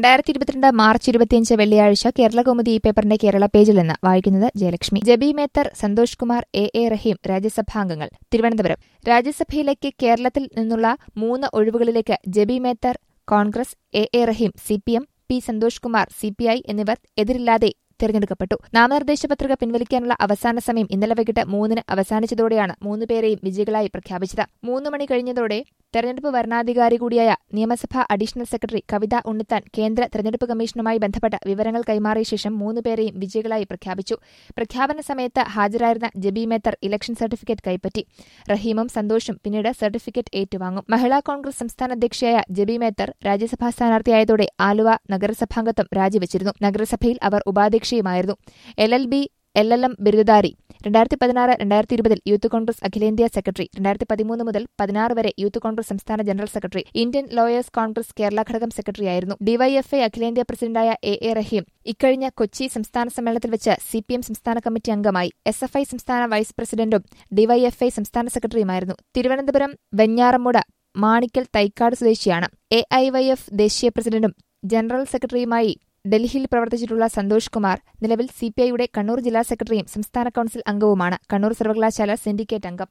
രണ്ടായിരത്തി ഇരുപത്തിരണ്ട് മാർച്ച് ഇരുപത്തിയഞ്ച് വെള്ളിയാഴ്ച കേരളകൗമുദി ഈ പേപ്പറിന്റെ കേരള പേജിൽ നിന്ന് വായിക്കുന്നത് ജയലക്ഷ്മി ജബി മേത്തർ സന്തോഷ് കുമാർ എ എ റഹീം രാജ്യസഭാംഗങ്ങൾ തിരുവനന്തപുരം രാജ്യസഭയിലേക്ക് കേരളത്തിൽ നിന്നുള്ള മൂന്ന് ഒഴിവുകളിലേക്ക് Jebi Mather Congress A A Rahim C P M P Santhosh Kumar C P I എന്നിവർ എതിരില്ലാതെ തെരഞ്ഞെടുക്കപ്പെട്ടു നാമനിർദ്ദേശ പത്രിക പിൻവലിക്കാനുള്ള അവസാന സമയം ഇന്നലെ വൈകിട്ട് മൂന്നിന് അവസാനിച്ചതോടെയാണ് മൂന്നുപേരെയും വിജയികളായി പ്രഖ്യാപിച്ചത് മൂന്ന് മണി കഴിഞ്ഞതോടെ തെരഞ്ഞെടുപ്പ് വരണാധികാരി കൂടിയായ നിയമസഭാ അഡീഷണൽ സെക്രട്ടറി കവിത ഉണ്ണിത്താൻ കേന്ദ്ര തെരഞ്ഞെടുപ്പ് കമ്മീഷനുമായി ബന്ധപ്പെട്ട വിവരങ്ങൾ കൈമാറിയ ശേഷം മൂന്നുപേരെയും വിജയികളായി പ്രഖ്യാപിച്ചു പ്രഖ്യാപന സമയത്ത് ഹാജരായിരുന്ന ജബി മേത്തർ ഇലക്ഷൻ സർട്ടിഫിക്കറ്റ് കൈപ്പറ്റി റഹീമും സന്തോഷും പിന്നീട് സർട്ടിഫിക്കറ്റ് ഏറ്റുവാങ്ങും മഹിളാ കോൺഗ്രസ് സംസ്ഥാന അധ്യക്ഷയായ ജബി മേത്തർ രാജ്യസഭാ സ്ഥാനാർത്ഥിയായതോടെ ആലുവ നഗരസഭാംഗത്വം രാജിവച്ചിരുന്നു നഗരസഭയിൽ അവർ ഉപാധ്യക്ഷയുമായിരുന്നു L L B L L M ബിരുദധാരി രണ്ടായിരത്തി പതിനാറ് രണ്ടായിരത്തി ഇരുപതിൽ യൂത്ത് കോൺഗ്രസ് അഖിലേന്ത്യാ സെക്രട്ടറി രണ്ടായിരത്തി പതിമൂന്ന് മുതൽ പതിനാറ് വരെ യൂത്ത് കോൺഗ്രസ് സംസ്ഥാന general secretary Indian lawyers Congress Kerala ഘടകം സെക്രട്ടറിയായിരുന്നു ഡിവൈഎഫ്ഐ അഖിലേന്ത്യാ പ്രസിഡന്റായ എ എ റഹീം ഇക്കഴിഞ്ഞ കൊച്ചി സംസ്ഥാന സമ്മേളനത്തിൽ വെച്ച് സി പി എം സംസ്ഥാന കമ്മിറ്റി അംഗമായി എസ് എഫ് ഐ സംസ്ഥാന വൈസ് പ്രസിഡന്റും ഡിവൈഎഫ്ഐ സംസ്ഥാന സെക്രട്ടറിയുമായിരുന്നു തിരുവനന്തപുരം വെഞ്ഞാറമൂട് മാണിക്കൽ തൈക്കാട് സ്വദേശിയാണ് എ ഐ വൈ എഫ് ദേശീയ പ്രസിഡന്റും ജനറൽ സെക്രട്ടറിയുമായി ഡൽഹിയിൽ പ്രവർത്തിച്ചിട്ടുള്ള സന്തോഷ് കുമാർ നിലവിൽ സിപിഐയുടെ കണ്ണൂർ ജില്ലാ സെക്രട്ടറിയും സംസ്ഥാന കൌൺസിൽ അംഗവുമാണ് കണ്ണൂർ സർവകലാശാല സിൻഡിക്കേറ്റ് അംഗം